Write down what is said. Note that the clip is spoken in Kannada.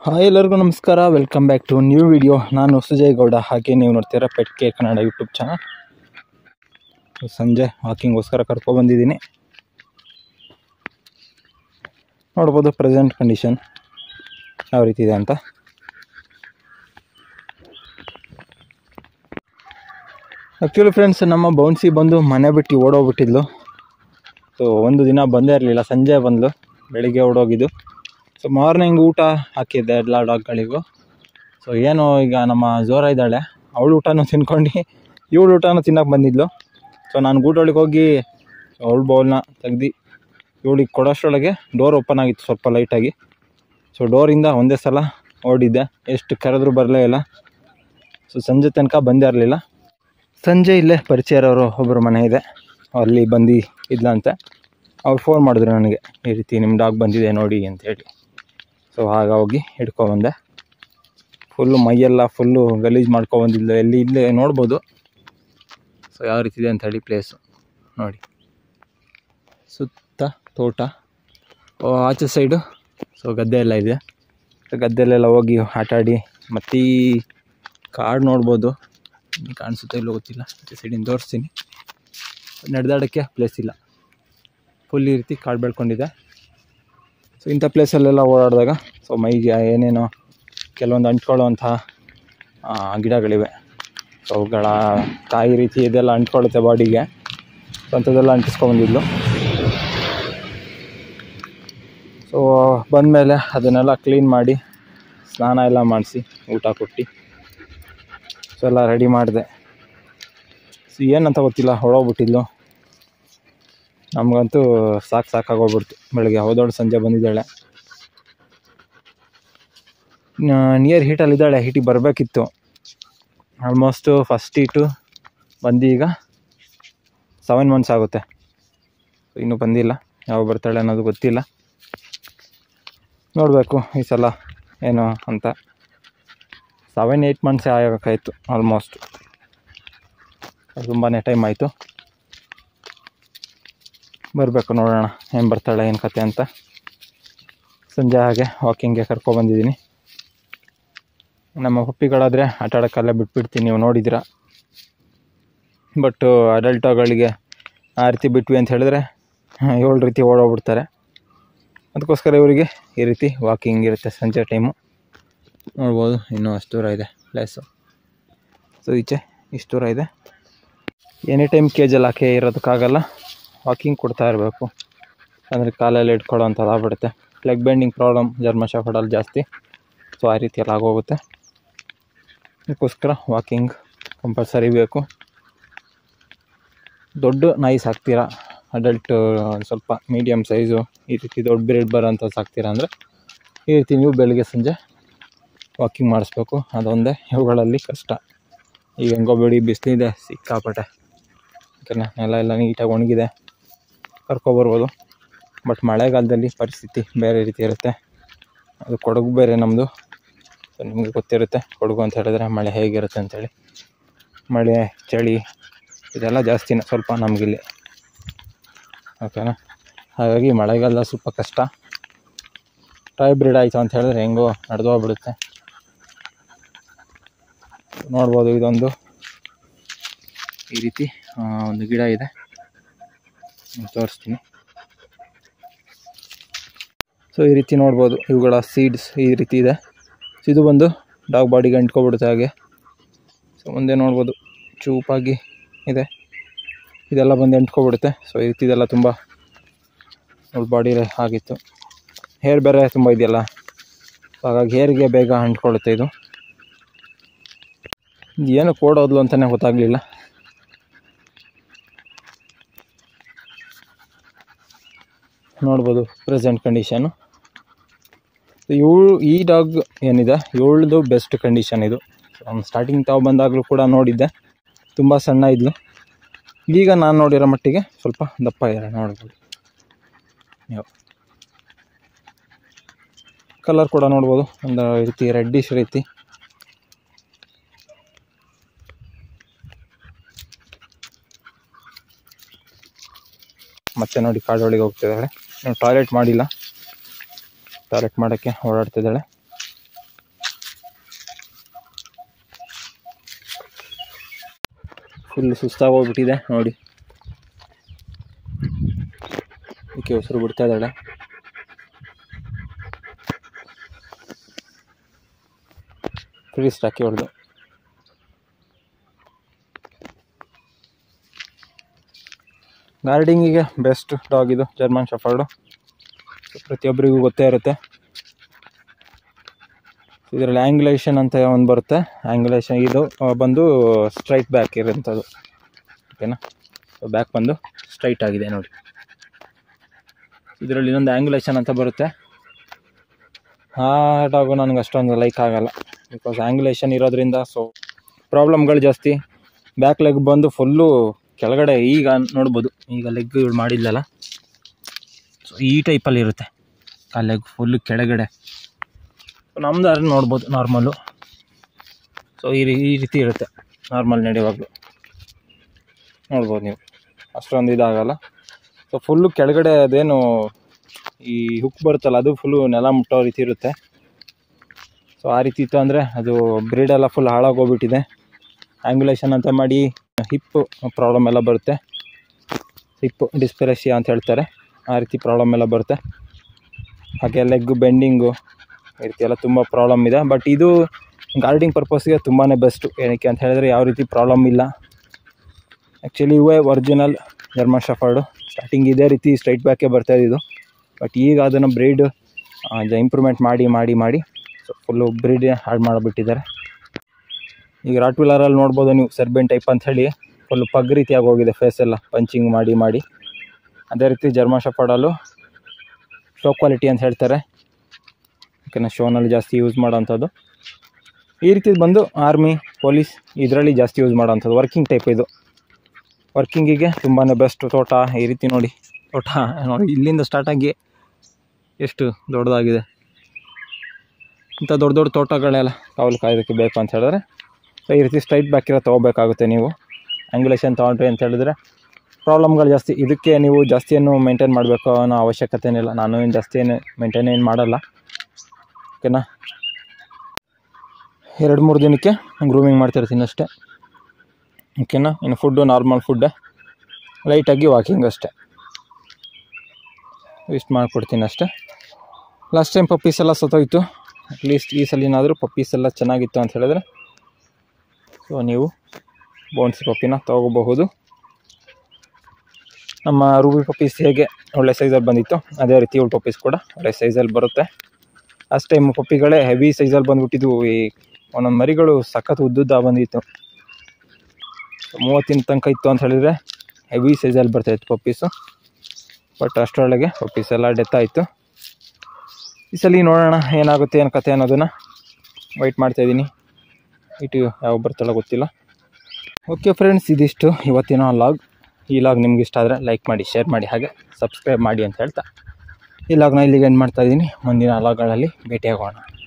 ಹಾಯ್ ಎಲ್ಲರಿಗೂ ನಮಸ್ಕಾರ welcome back to new video ನಾನು ಸುಜಯ್ ಗೌಡ ಹಾಗೆ ನೀವು ನೋಡ್ತೀರಾ pet K Kannada YouTube channel ಸಂಜೆ ವಾಕಿಂಗ್ಗೋಸ್ಕರ ಕರ್ಕೊಬಂದಿದ್ದೀನಿ ನೋಡ್ಬೋದು ಪ್ರೆಸೆಂಟ್ ಕಂಡೀಷನ್ ಯಾವ ರೀತಿ ಇದೆ ಅಂತ ಆ್ಯಕ್ಚುಲಿ ಫ್ರೆಂಡ್ಸ್ ನಮ್ಮ ಬೌನ್ಸಿ ಬಂದು ಮನೆ ಬಿಟ್ಟು ಓಡೋಗ್ಬಿಟ್ಟಿದ್ಲು ಸೊ ಒಂದು ದಿನ ಬಂದೇ ಇರಲಿಲ್ಲ ಸಂಜೆ ಬಂದ್ಲು ಬೆಳಿಗ್ಗೆ ಓಡೋಗಿದ್ದು ಸೊ ಮಾರ್ನಿಂಗ್ ಊಟ ಹಾಕಿದ್ದೆ ಎಲ್ಲ ಡಾಗ್ಗಳಿಗೂ ಸೊ ಏನು ಈಗ ನಮ್ಮ ಜೋರ ಇದ್ದಾಳೆ ಅವಳು ಊಟನೂ ತಿನ್ಕೊಂಡು ಇವಳು ಊಟನೂ ತಿನ್ನೋಕೆ ಬಂದಿದ್ಲು ಸೊ ನಾನು ಗೂಟೊಳಗೆ ಹೋಗಿ ಅವಳು ಬೌಲ್ನ ತೆಗ್ದು ಇವಳಿಗೆ ಕೊಡೋಷ್ಟರೊಳಗೆ ಡೋರ್ ಓಪನ್ ಆಗಿತ್ತು ಸ್ವಲ್ಪ ಲೈಟಾಗಿ ಸೊ ಡೋರಿಂದ ಒಂದೇ ಸಲ ಓಡಿದ್ದೆ ಎಷ್ಟು ಕರೆದ್ರೂ ಬರಲೇ ಇಲ್ಲ ಸೊ ಸಂಜೆ ತನಕ ಬಂದೇ ಇರಲಿಲ್ಲ ಸಂಜೆ ಇಲ್ಲೇ ಪರಿಚಯ ಇರೋರು ಒಬ್ಬರು ಮನೆ ಇದೆ ಅಲ್ಲಿ ಬಂದು ಇದ್ಲಂತೆ ಅವ್ರು ಫೋನ್ ಮಾಡಿದ್ರು ನನಗೆ ಈ ರೀತಿ ನಿಮ್ಮ ಡಾಗ್ ಬಂದಿದೆ ನೋಡಿ ಅಂತೇಳಿ ಸೊ ಆಗ ಹೋಗಿ ಹಿಡ್ಕೊಬಂದೆ ಫುಲ್ಲು ಮೈಯೆಲ್ಲ ಫುಲ್ಲು ಗಲೀಜು ಮಾಡ್ಕೊಬಂದಿಲ್ಲ ಎಲ್ಲಿ ಇಲ್ಲೇ ನೋಡ್ಬೋದು ಸೊ ಯಾವ ರೀತಿ ಇದೆ ಅಂತ ಹೇಳಿ ಪ್ಲೇಸು ನೋಡಿ ಸುತ್ತ ತೋಟ ಓ, ಆಚೆ ಸೈಡು ಸೊ ಗದ್ದೆ ಎಲ್ಲ ಇದೆ ಗದ್ದೆಲೆಲ್ಲ ಹೋಗಿ ಆಟಾಡಿ ಮತ್ತು ಈ ಕಾಡು ನೋಡ್ಬೋದು ಇಲ್ಲಿ ಕಾಣಿಸುತ್ತೆ ಇಲ್ಲೋ ಗೊತ್ತಿಲ್ಲ ಆಚೆ ಸೈಡಿಂದ ತೋರಿಸ್ತೀನಿ ನಡೆದಾಡೋಕ್ಕೆ ಪ್ಲೇಸ್ ಇಲ್ಲ ಫುಲ್ ಈ ರೀತಿ ಕಾಡು ಬೆಳ್ಕೊಂಡಿದೆ ಸೊ ಇಂಥ ಪ್ಲೇಸಲ್ಲೆಲ್ಲ ಓಡಾಡಿದಾಗ ಸೊ ಮೈಗೆ ಏನೇನೋ ಕೆಲವೊಂದು ಅಂಟ್ಕೊಳ್ಳುವಂತಹ ಆ, ಗಿಡಗಳಿವೆ ಸೊ ಅವುಗಳ ಕಾಯಿ ರೀತಿ ಇದೆಲ್ಲ ಅಂಟ್ಕೊಳ್ಳುತ್ತೆ ಬಾಡಿಗೆ ಸೊ ಅಂಥದ್ದೆಲ್ಲ ಅಂಟಿಸ್ಕೊಂಬಂದಿದ್ಲು ಸೊ ಬಂದಮೇಲೆ ಅದನ್ನೆಲ್ಲ ಕ್ಲೀನ್ ಮಾಡಿ ಸ್ನಾನ ಎಲ್ಲ ಮಾಡಿಸಿ ಊಟ ಕೊಟ್ಟು ಸೊ ಎಲ್ಲ ರೆಡಿ ಮಾಡಿದೆ ಸೊ ಏನಂತ ಗೊತ್ತಿಲ್ಲ ಹೊಳೋಗ್ಬಿಟ್ಟಿದ್ಲು ನಮಗಂತೂ ಸಾಕು ಸಾಕಾಗೋಗ್ಬಿಡ್ತು ಬೆಳಗ್ಗೆ ಹೋದೋಳು ಸಂಜೆ ಬಂದಿದ್ದಾಳೆ ನಿಯರ್ ಹೀಟಲ್ಲಿದ್ದಾಳೆ ಹೀಟಿಗೆ ಬರಬೇಕಿತ್ತು ಆಲ್ಮೋಸ್ಟು ಫಸ್ಟ್ ಹೀಟು ಬಂದು ಈಗ ಸೆವೆನ್ ಮಂತ್ಸ್ ಆಗುತ್ತೆ ಇನ್ನೂ ಬಂದಿಲ್ಲ ಯಾವಾಗ ಬರ್ತಾಳೆ ಅನ್ನೋದು ಗೊತ್ತಿಲ್ಲ ನೋಡಬೇಕು ಈ ಸಲ ಏನು ಅಂತ ಸೆವೆನ್ ಏಯ್ಟ್ ಮಂತ್ಸೇ ಆಗೋಕ್ಕಾಯ್ತು ಆಲ್ಮೋಸ್ಟ್ ತುಂಬಾ ಟೈಮ್ ಆಯಿತು ಬರಬೇಕು ನೋಡೋಣ ಏನು ಬರ್ತಾಳೆ ಏನು ಕತೆ ಅಂತ ಸಂಜೆ ಹಾಗೆ ವಾಕಿಂಗ್ಗೆ ಕರ್ಕೊಬಂದಿದ್ದೀನಿ ನಮ್ಮ ಪಪ್ಪಿಗಳಾದರೆ ಆಟ ಆಡೋಕ್ಕಲ್ಲೇ ಬಿಟ್ಬಿಡ್ತೀನಿ ನೀವು ನೋಡಿದ್ದೀರ ಬಟ್ಟು ಅಡಲ್ಟೋಗಳಿಗೆ ಆ ರೀತಿ ಬಿಟ್ವಿ ಅಂತ ಹೇಳಿದ್ರೆ ಏಳು ರೀತಿ ಓಡೋಗ್ಬಿಡ್ತಾರೆ ಅದಕ್ಕೋಸ್ಕರ ಇವರಿಗೆ ಈ ರೀತಿ ವಾಕಿಂಗ್ ಇರುತ್ತೆ ಸಂಜೆ ಟೈಮು ನೋಡ್ಬೋದು ಇನ್ನೂ ಅಷ್ಟು ದೂರ ಇದೆ ಪ್ಲೇಸು ಸೊ ಈಚೆ ಇಷ್ಟು ದೂರ ಇದೆ ಎನಿ ಟೈಮ್ ಕೇಜಲ್ಲಿ ಹಾಕಿ ಇರೋದಕ್ಕಾಗಲ್ಲ ವಾಕಿಂಗ್ ಕೊಡ್ತಾ ಇರಬೇಕು ಅಂದರೆ ಕಾಲೆಲ್ಲ ಇಟ್ಕೊಳ್ಳೋ ಅಂಥದ್ದು ಆಗ್ಬಿಡುತ್ತೆ ಲೆಗ್ ಬೆಂಡಿಂಗ್ ಪ್ರಾಬ್ಲಮ್ ಜರ್ಮ ಶಾಫಡಲ್ಲಿ ಜಾಸ್ತಿ ಸೊ ಆ ರೀತಿ ಎಲ್ಲ ಆಗೋಗುತ್ತೆ ಅದಕ್ಕೋಸ್ಕರ ವಾಕಿಂಗ್ ಕಂಪಲ್ಸರಿ ಬೇಕು ದೊಡ್ಡ ನಾಯಿ ಸಾಕ್ತೀರಾ ಅಡಲ್ಟ್ ಸ್ವಲ್ಪ ಮೀಡಿಯಮ್ ಸೈಜು ಈ ರೀತಿ ದೊಡ್ಡ ಬ್ರೀಡ್ ಬರೋಂಥ ಸಾಕ್ತೀರಾ ಅಂದರೆ ಈ ರೀತಿ ನೀವು ಬೆಳಗ್ಗೆ ಸಂಜೆ ವಾಕಿಂಗ್ ಮಾಡಿಸ್ಬೇಕು ಅದೊಂದೇ ಇವುಗಳಲ್ಲಿ ಕಷ್ಟ ಈಗ ಹೆಂಗೋ ಬಿಡಿ ಬಿಸಿಲಿದೆ ಸಿಕ್ಕಾಪಟ್ಟೆ ಯಾಕಂದರೆ ನೆಲ ಎಲ್ಲ ನೀಟಾಗಿ ಒಣಗಿದೆ ಕರ್ಕೊಬರ್ಬೋದು ಬಟ್ ಮಳೆಗಾಲದಲ್ಲಿ ಪರಿಸ್ಥಿತಿ ಬೇರೆ ರೀತಿ ಇರುತ್ತೆ ಅದು ಕೊಡಗು ಬೇರೆ ನಮ್ಮದು ಸೊ ನಿಮಗೆ ಗೊತ್ತಿರುತ್ತೆ ಕೊಡಗು ಅಂತ ಹೇಳಿದ್ರೆ ಮಳೆ ಹೇಗಿರುತ್ತೆ ಅಂತೇಳಿ ಮಳೆ ಚಳಿ ಇದೆಲ್ಲ ಜಾಸ್ತಿನೇ ಸ್ವಲ್ಪ ನಮಗಿಲ್ಲಿ ಓಕೆನಾ ಹಾಗಾಗಿ ಮಳೆಗಾಲ ಸ್ವಲ್ಪ ಕಷ್ಟ ಟ್ರೈ ಬ್ರೀಡ್ ಆಯಿತು ಅಂತ ಹೇಳಿದ್ರೆ ಹೆಂಗೋ ನಡೆದು ಹೋಗ್ಬಿಡುತ್ತೆ ನೋಡ್ಬೋದು ಇದೊಂದು ಈ ರೀತಿ ಆ, ಒಂದು ಗಿಡ ಇದೆ ನಿಮ್ಗೆ ತೋರಿಸ್ತೀನಿ ಸೊ ಈ ರೀತಿ ನೋಡ್ಬೋದು ಇವುಗಳ ಸೀಡ್ಸ್ ಈ ರೀತಿ ಇದೆ ಸೊ ಇದು ಬಂದು ಡಾಗ್ ಬಾಡಿಗೆ ಅಂಟ್ಕೊಬಿಡುತ್ತೆ ಹಾಗೆ ಸೊ ಮುಂದೆ ನೋಡ್ಬೋದು ಚೂಪಾಗಿ ಇದೆ ಇದೆಲ್ಲ ಬಂದು ಅಂಟ್ಕೊಬಿಡುತ್ತೆ ಸೊ ಈ ರೀತಿ ಇದೆಲ್ಲ ತುಂಬ ಬಾಡಿ ಆಗಿತ್ತು ಹೇರ್ ಬೇರೆ ತುಂಬ ಇದೆಯಲ್ಲ ಸೊ ಹಾಗಾಗಿ ಹೇರಿಗೆ ಬೇಗ ಅಂಟ್ಕೊಳ್ಳುತ್ತೆ ಇದು ಇದು ಏನು ಕೊಡೋದ್ಲು ಅಂತಲೇ ಗೊತ್ತಾಗಲಿಲ್ಲ ನೋಡ್ಬೋದು ಪ್ರೆಸೆಂಟ್ ಕಂಡೀಷನು ಇವಳು ಈ ಡಾಗ್ ಏನಿದೆ ಇವಳದು ಬೆಸ್ಟ್ ಕಂಡೀಷನ್ ಇದು ಸ್ಟಾರ್ಟಿಂಗ್ ತಾವು ಬಂದಾಗಲೂ ಕೂಡ ನೋಡಿದ್ದೆ ತುಂಬ ಸಣ್ಣ ಇದ್ಲು ಈಗ ನಾನು ನೋಡಿರೋ ಮಟ್ಟಿಗೆ ಸ್ವಲ್ಪ ದಪ್ಪ ಇದ್ದಾರೆ ನೋಡ್ಬೋದು ನೀವು ಕಲರ್ ಕೂಡ ನೋಡ್ಬೋದು ಒಂದು ರೀತಿ ರೆಡ್ಡಿಶ್ ರೀತಿ ಮತ್ತೆ ನೋಡಿ ಕಾಡೊಳಗೆ ಹೋಗ್ತಿದ್ದಾಳೆ ಟಾಯ್ಲೆಟ್ ಮಾಡಿಲ್ಲ ಟಾಯ್ಲೆಟ್ ಮಾಡೋಕ್ಕೆ ಓಡಾಡ್ತಿದ್ದಾಳೆ ಫುಲ್ ಸುಸ್ತಾಗಿ ಹೋಗ್ಬಿಟ್ಟಿದೆ ನೋಡಿ ಇದಕ್ಕೆ ಉಸಿರು ಬಿಡ್ತಾ ಇದ್ದಾಳೆ ಫ್ರೀ ಸ್ಟಾಕಿ ಹೊಡೆದು ಗಾರ್ಡಿಂಗಿಗೆ ಬೆಸ್ಟ್ ಡಾಗ್ ಇದು ಜರ್ಮನ್ ಶಫರ್ಡು ಪ್ರತಿಯೊಬ್ಬರಿಗೂ ಗೊತ್ತೇ ಇರುತ್ತೆ ಇದರಲ್ಲಿ ಆ್ಯಂಗ್ಯುಲೇಷನ್ ಅಂತ ಒಂದು ಬರುತ್ತೆ ಆ್ಯಂಗ್ಯುಲೇಷನ್ ಇದು ಆ, ಬಂದು ಸ್ಟ್ರೈಟ್ ಬ್ಯಾಕ್ ಇರೋಂಥದ್ದು ಓಕೆನಾ ಬ್ಯಾಕ್ ಬಂದು ಸ್ಟ್ರೈಟ್ ಆಗಿದೆ ನೋಡಿ ಇದರಲ್ಲಿ ಇನ್ನೊಂದು ಆ್ಯಂಗ್ಯುಲೇಷನ್ ಅಂತ ಬರುತ್ತೆ ಆ ಡಾಗು ನನಗೆ ಅಷ್ಟೊಂದು ಲೈಕ್ ಆಗಲ್ಲ ಬಿಕಾಸ್ ಆ್ಯಂಗ್ಯುಲೇಷನ್ ಇರೋದ್ರಿಂದ ಸೊ ಪ್ರಾಬ್ಲಮ್ಗಳು ಜಾಸ್ತಿ ಬ್ಯಾಕ್ ಲೆಗ್ ಬಂದು ಫುಲ್ಲು ಕೆಳಗಡೆ ಈಗ ನೋಡ್ಬೋದು ಈಗ ಲೆಗ್ ಇವಳು ಮಾಡಿಲ್ಲಲ್ಲ ಸೊ ಈ ಟೈಪಲ್ಲಿ ಇರುತ್ತೆ ಆ ಲೆಗ್ ಫುಲ್ಲು ಕೆಳಗಡೆ ನಮ್ದು ಅದ್ರ ನೋಡ್ಬೋದು ನಾರ್ಮಲ್ಲು ಸೊ ಈ ರೀ- ಈ ರೀತಿ ಇರುತ್ತೆ ನಾರ್ಮಲ್ ನಡೆಯುವಾಗಲೂ ನೋಡ್ಬೋದು ನೀವು ಅಷ್ಟೊಂದು ಇದಾಗಲ್ಲ ಸೊ ಫುಲ್ಲು ಕೆಳಗಡೆ ಅದೇನು ಈ ಹುಕ್ ಬರುತ್ತಲ್ಲ ಅದು ಫುಲ್ಲು ನೆಲ ಮುಟ್ಟೋ ರೀತಿ ಇರುತ್ತೆ ಸೊ ಆ ರೀತಿ ಇತ್ತು ಅಂದರೆ ಅದು ಬ್ರೀಡೆಲ್ಲ ಫುಲ್ ಹಾಳಾಗೋಗ್ಬಿಟ್ಟಿದೆ ಆ್ಯಂಗ್ಯುಲೇಷನ್ ಅಂತ ಮಾಡಿ ಹಿಪ್ ಪ್ರಾಬ್ಲಮ್ ಎಲ್ಲ ಬರುತ್ತೆ ಹಿಪ್ ಡಿಸ್ಪೆರಸಿಯಾ ಅಂತ ಹೇಳ್ತಾರೆ ಆ ರೀತಿ ಪ್ರಾಬ್ಲಮ್ ಎಲ್ಲ ಬರುತ್ತೆ ಹಾಗೆ ಲೆಗ್ ಬೆಂಡಿಂಗು ಈ ರೀತಿ ಎಲ್ಲ ತುಂಬ ಪ್ರಾಬ್ಲಮ್ ಇದೆ ಬಟ್ ಇದು ಗಾರ್ಡಿಂಗ್ ಪರ್ಪಸ್ಗೆ ತುಂಬಾ ಬೆಸ್ಟು ಏನಕ್ಕೆ ಅಂತ ಹೇಳಿದ್ರೆ ಯಾವ ರೀತಿ ಪ್ರಾಬ್ಲಮ್ ಇಲ್ಲ ಆ್ಯಕ್ಚುಲಿ ಇವೇ ಒರಿಜಿನಲ್ ಜರ್ಮನ್ ಶಫರ್ಡು ಸ್ಟಾರ್ಟಿಂಗ್ ಇದೇ ರೀತಿ ಸ್ಟ್ರೈಟ್ ಬ್ಯಾಕೇ ಬರ್ತಾ ಇದ್ದಿದ್ದು ಬಟ್ ಈಗ ಅದನ್ನು ಬ್ರೀಡ್ ಇಂಪ್ರೂವ್ಮೆಂಟ್ ಮಾಡಿ ಮಾಡಿ ಮಾಡಿ ಸೊ ಫುಲ್ಲು ಬ್ರೀಡ್ ಹಾಳು ಮಾಡಿಬಿಟ್ಟಿದ್ದಾರೆ ಈಗ ರಾಟ್ ವೀಲರಲ್ಲಿ ನೋಡ್ಬೋದು ನೀವು ಸರ್ಬೆನ್ ಟೈಪ್ ಅಂತ ಹೇಳಿ ಫುಲ್ ಪಗ್ ರೀತಿಯಾಗಿ ಹೋಗಿದೆ ಫೇಸ್ ಎಲ್ಲ ಪಂಚಿಂಗ್ ಮಾಡಿ ಮಾಡಿ ಅದೇ ರೀತಿ ಜರ್ಮನ್ ಶಫರ್ಡಲ್ಲೂ ಶೋ ಕ್ವಾಲಿಟಿ ಅಂತ ಹೇಳ್ತಾರೆ ಓಕೆನಾ ಶೋನಲ್ಲಿ ಜಾಸ್ತಿ ಯೂಸ್ ಮಾಡೋವಂಥದ್ದು ಈ ರೀತಿ ಬಂದು ಆರ್ಮಿ ಪೊಲೀಸ್ ಇದರಲ್ಲಿ ಜಾಸ್ತಿ ಯೂಸ್ ಮಾಡೋವಂಥದ್ದು ವರ್ಕಿಂಗ್ ಟೈಪ್ ಇದು ವರ್ಕಿಂಗಿಗೆ ತುಂಬಾ ಬೆಸ್ಟ್ ತೋಟ ಈ ರೀತಿ ನೋಡಿ ತೋಟ ನೋಡಿ ಇಲ್ಲಿಂದ ಸ್ಟಾರ್ಟಾಗಿ ಎಷ್ಟು ದೊಡ್ಡದಾಗಿದೆ ಇಂಥ ದೊಡ್ಡ ದೊಡ್ಡ ತೋಟಗಳೆಲ್ಲ ಕಾವಲು ಕಾಯೋದಕ್ಕೆ ಬೇಕು ಅಂತ ಹೇಳಿದ್ರೆ ಸೊ ಈ ರೀತಿ ಸ್ಟ್ರೈಟ್ ಬ್ಯಾಕ್ ಇರೋ ತೊಗೋಬೇಕಾಗುತ್ತೆ ನೀವು ಆ್ಯಂಗ್ಯುಲೇಷನ್ ತೊಗೊಂಡ್ರಿ ಅಂತ ಹೇಳಿದ್ರೆ ಪ್ರಾಬ್ಲಮ್ಗಳು ಜಾಸ್ತಿ ಇದಕ್ಕೆ ನೀವು ಜಾಸ್ತಿ ಏನು ಮೇಂಟೈನ್ ಮಾಡಬೇಕು ಅನ್ನೋ ಅವಶ್ಯಕತೆ ಏನಿಲ್ಲ ನಾನು ಏನು ಜಾಸ್ತಿ ಏನು ಮೇಂಟೈನ್ ಏನು ಮಾಡಲ್ಲ ಓಕೆನಾ ಎರಡು ಮೂರು ದಿನಕ್ಕೆ ಗ್ರೂಮಿಂಗ್ ಮಾಡ್ತಿರ್ತೀನಿ ಅಷ್ಟೇ ಓಕೆನಾ ಇನ್ನು ಫುಡ್ಡು ನಾರ್ಮಲ್ ಫುಡ್ಡೇ ಲೈಟಾಗಿ ವಾಕಿಂಗ್ ಅಷ್ಟೇ ಇಷ್ಟು ಮಾಡಿಕೊಡ್ತೀನಿ ಅಷ್ಟೇ ಲಾಸ್ಟ್ ಟೈಮ್ ಪಪ್ಪೀಸ್ ಎಲ್ಲ ಸತ್ತೋಯ್ತು ಅಟ್ಲೀಸ್ಟ್ ಈ ಸಲಿನಾದರೂ ಪಪ್ಪೀಸ್ ಎಲ್ಲ ಚೆನ್ನಾಗಿತ್ತು ಅಂತ ಹೇಳಿದ್ರೆ ಸೊ ನೀವು ಬೌನ್ಸಿ ಪಪ್ಪಿನ ತೊಗೋಬಹುದು ನಮ್ಮ ರೂಬಿ ಪಪ್ಪೀಸ್ ಹೇಗೆ ಒಳ್ಳೆ ಸೈಜಲ್ಲಿ ಬಂದಿತ್ತು ಅದೇ ರೀತಿ ಇವಳು ಪಪ್ಪೀಸ್ ಕೂಡ ಒಳ್ಳೆ ಸೈಜಲ್ಲಿ ಬರುತ್ತೆ ಲಾಸ್ಟ್ ಟೈಮ್ ಪಪ್ಪಿಗಳೇ ಹೆವಿ ಸೈಜಲ್ಲಿ ಬಂದುಬಿಟ್ಟಿದ್ವು ಈ ಒಂದೊಂದು ಮರಿಗಳು ಸಖತ್ ಉದ್ದುದ್ದ ಬಂದಿತ್ತು ಮೂವತ್ತಿನ ತನಕ ಇತ್ತು ಅಂತ ಹೇಳಿದರೆ ಹೆವಿ ಸೈಜಲ್ಲಿ ಬರ್ತಾಯಿತ್ತು ಪಪ್ಪೀಸು ಬಟ್ ಅಷ್ಟರೊಳಗೆ ಪಪ್ಪೀಸ್ ಎಲ್ಲ ಡೆತ್ ಆಯಿತು ಈ ಸಲ ನೋಡೋಣ ಏನಾಗುತ್ತೆ ಏನು ಕತೆ ಅನ್ನೋದನ್ನು ವೆಯ್ಟ್ ಮಾಡ್ತಾಯಿದ್ದೀನಿ ಇಟ್ಟು ಯಾವ ಬರ್ತಾಳೋ ಗೊತ್ತಿಲ್ಲ ಓಕೆ ಫ್ರೆಂಡ್ಸ್ ಇದಿಷ್ಟು ಇವತ್ತಿನ ಲಾಗ್ ಈ ಲಾಗ್ ನಿಮ್ಗೆ ಇಷ್ಟ ಆದರೆ ಲೈಕ್ ಮಾಡಿ ಶೇರ್ ಮಾಡಿ ಹಾಗೆ ಸಬ್ಸ್ಕ್ರೈಬ್ ಮಾಡಿ ಅಂತ ಹೇಳ್ತಾ ಈ ಲಾಗ್ನ ಇಲ್ಲಿಗೆ ಎಂಡ್ ಮಾಡ್ತಾಯಿದ್ದೀನಿ ಮುಂದಿನ ಲಾಗ್ಗಳಲ್ಲಿ ಭೇಟಿಯಾಗೋಣ